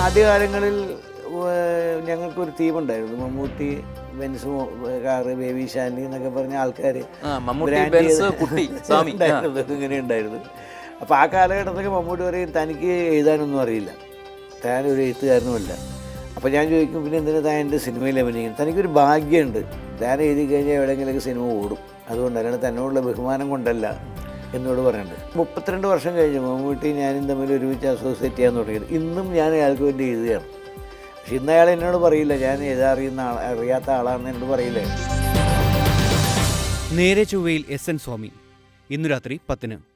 ആദ്യകാലങ്ങളിൽ ഏഹ്, ഞങ്ങൾക്കൊരു ടീമുണ്ടായിരുന്നു മമ്മൂട്ടി ബെൻസ് മോ- കാറ് ബേബി ശാലിനി എന്നൊക്കെ പറഞ്ഞ ആൾക്കാർ ആ, മമ്മൂട്ടി, ബെൻസ്, കുട്ടി, സ്വാമി. ആ. ഇങ്ങനെ ഉണ്ടായിരുന്നു അപ്പോൾ ആ കാലഘട്ടത്തൊക്കെ മമ്മൂട്ടി പറയും തനിക്ക് എഴുതാനൊന്നും അറിയില്ല താൻ ഒരു എഴുത്തുകാരനുമല്ല അപ്പോൾ ഞാൻ ചോദിക്കും പിന്നെ എന്തിനാ താൻ എൻ്റെ സിനിമയിൽ അഭിനയിക്കുന്നത് തനിക്കൊരു ഭാഗ്യമുണ്ട് താൻ എഴുതി കഴിഞ്ഞാൽ എവിടെയെങ്കിലുമൊക്കെ സിനിമ ഓടും അതുകൊണ്ട് അല്ലാണ്ട് തന്നോടുള്ള ബഹുമാനം കൊണ്ടല്ല എന്നോട് പറയുന്നുണ്ട് മുപ്പത്തിരണ്ട് വർഷം കഴിഞ്ഞ് മമ്മൂട്ടി ഞാനും തമ്മിൽ ഒരുമിച്ച് അസോസിയേറ്റ് ചെയ്യാൻ തുടങ്ങിയത് ഇന്നും ഞാൻ അയാൾക്ക് വേണ്ടി എഴുതുകയാണ് പക്ഷെ ഇന്ന് അയാൾ എന്നോട് പറയില്ല ഞാൻ എഴുതാൻ അറിയുന്ന ആൾ അറിയാത്ത ആളാണെന്ന് എന്നോട് പറയില്ലേ നേരെ ചൊവ്വയിൽ എസ് എൻ സ്വാമി ഇന്നു രാത്രി പത്തിന്